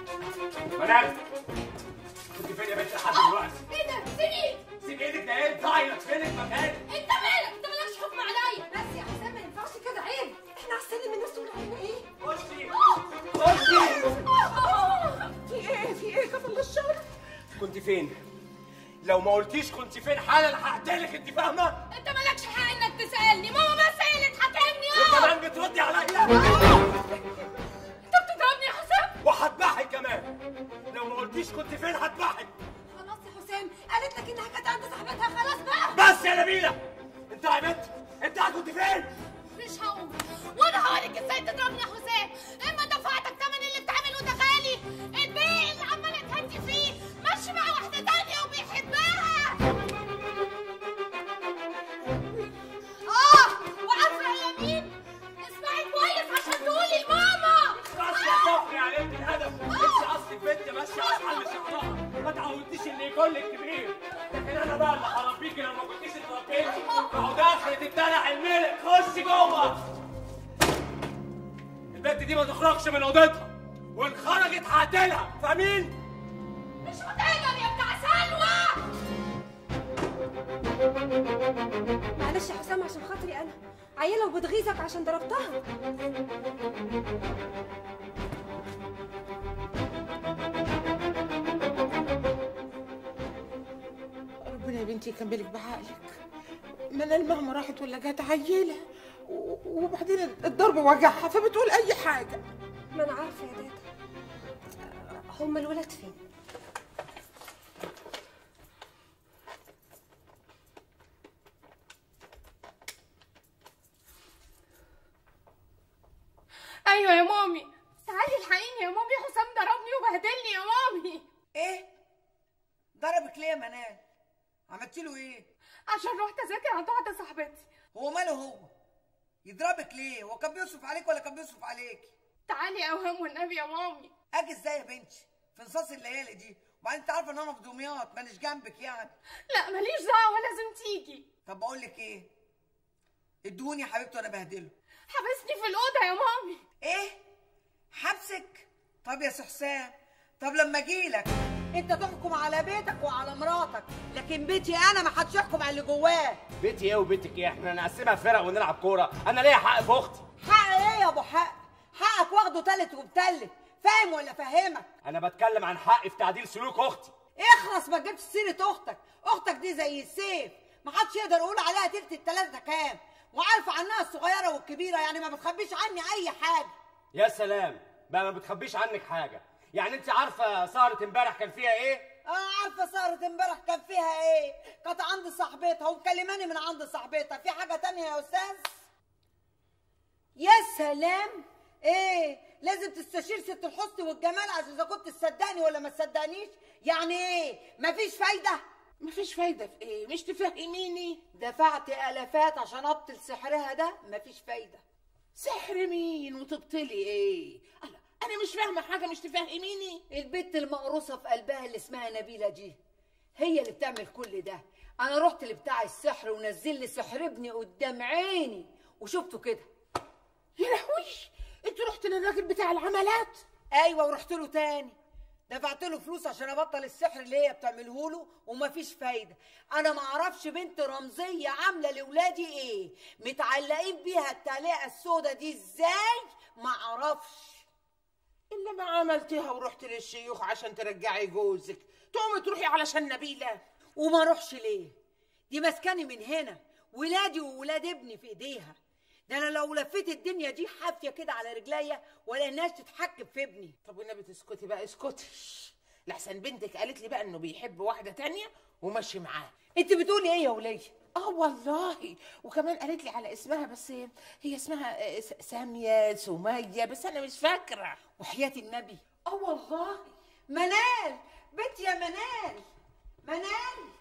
منال كنت فين يا بنت لحد دلوقتي؟ ايه ده سيبي سيب ايدك ده ايه طايلك فين المكان؟ انت مالك انت مالكش حكم عليا بس يا حسام ما ينفعش كده عيب احنا على السلم الناس تقول علينا ايه خشي خشي في ايه في ايه كفل الشر كنت فين؟ لو ما قلتيش كنت فين حالا هقتلك انت فاهمه؟ انت مالكش حق انك تسالني ماما بس هي اللي تحاكمني اه وكمان بتردي عليا انت بتضربني يا حسام وهذبحك كمان لو ما قلتيش كنت فين هذبحك خلاص يا حسام قالت لك انها كانت عند صاحبتها خلاص بقى بس يا نبيله انت يا بنت انت كنت فين؟ مش هقوم وانا هوريك ازاي تضربني يا حسام اما دفعتك تمن اللي بتعمله ده غالي البيع اللي عماله تهدي فيه ماشي مع واحده تانيه وبيحبها اه وعارفه يا مين اسمعي كويس عشان تقولي لماما بس يا صفري عليك الهدف انت اصلك بنت ماشيه على حل شعرها ما تعودتيش اللي يكون لك كبير لكن انا بقى اللي هربيكي لو ما كنتيش اتربيتي ما هو دخلت الدلع الملك خشي جوه البنت دي ما تخرجش من اوضتها وان خرجت هقتلها فاهمين؟ مش هتقدر يا بتاع سلوى معلش يا حسام عشان خاطري انا عيله وبتغيظك عشان ضربتها ربنا يا بنتي يكملك بعقلك منال مهما راحت ولا جت عيله و- وبعدين الضرب وجعها فبتقول اي حاجه ما انا عارفه يا دادا هما الولاد فين ايوه يا مامي تعالي الحقيني يا مامي حسام ضربني وبهدلني يا مامي ايه ضربك ليه يا منال عملتي له ايه عشان رحت اذاكر عند واحده صاحبتي هو ماله هو يضربك ليه هو كان بيصرف عليك ولا كان بيصرف عليكي تعالي اوهام والنبي يا مامي اجي ازاي يا بنتي في نصاص الليالي دي وبعدين انت عارفه ان انا في دمياط مانيش جنبك يعني لا ماليش دعوه لازم تيجي طب بقول لك ايه ادوني يا حبيبتي وانا بهدله حبسني في الاوضه يا مامي ايه حبسك طب يا حسام طب لما اجيلك انت تحكم على بيتك وعلى مراتك لكن بيتي انا ما حدش يحكم على اللي جواه بيتي ايه وبيتك ايه؟ احنا نقسمها فرق ونلعب كوره، انا ليا حق في اختي، حق ايه يا ابو حق حقك واخده تالت وبتلت فاهم ولا فاهمك انا بتكلم عن حقي في تعديل سلوك اختي. اخلص ما تجيبش سيره اختك اختك دي زي السيف ما حدش يقدر يقول عليها تلت التلاته كام وعارفه عنها الصغيره والكبيره يعني ما بتخبيش عني اي حاجه يا سلام بقى ما بتخبيش عنك حاجه يعني انت عارفه سهره امبارح كان فيها ايه اه عارفه سهره امبارح كان فيها ايه كانت عند صاحبتها ومكلماني من عند صاحبتها في حاجه تانية يا استاذ يا سلام ايه لازم تستشير ست الحسن والجمال عشان اذا كنت تصدقني ولا ما تصدقنيش يعني ايه مفيش فايده مفيش فايده في ايه مش تفهميني دفعت الافات عشان ابطل سحرها ده مفيش فايده سحر مين وتبطلي ايه الله انا مش فاهمه حاجه مش تفهميني البت المقروصه في قلبها اللي اسمها نبيله دي هي اللي بتعمل كل ده انا رحت لبتاع السحر ونزل لي سحر ابني قدام عيني وشفته كده يا لهوي انت رحت للراجل بتاع العملات ايوه ورحت له تاني دفعت له فلوس عشان ابطل السحر اللي هي بتعمله له ومفيش فايده انا ما اعرفش بنت رمزيه عامله لاولادي ايه متعلقين بيها التعليقه السودا دي ازاي ما اعرفش الا ما عملتيها ورحت للشيوخ عشان ترجعي جوزك تقومي تروحي علشان نبيله وما اروحش ليه دي مسكني من هنا ولادي وولاد ابني في ايديها ده انا لو لفيت الدنيا دي حافيه كده على رجليا ولا الناس تتحكم في ابني طب والنبي تسكتي بقى اسكتي لحسن بنتك قالت لي بقى انه بيحب واحده تانية وماشي معاه انت بتقولي ايه يا وليه اه والله وكمان قالت لي على اسمها بس هي اسمها آه، س- ساميه سميه بس انا مش فاكره وحياه النبي اه والله منال بنت يا منال منال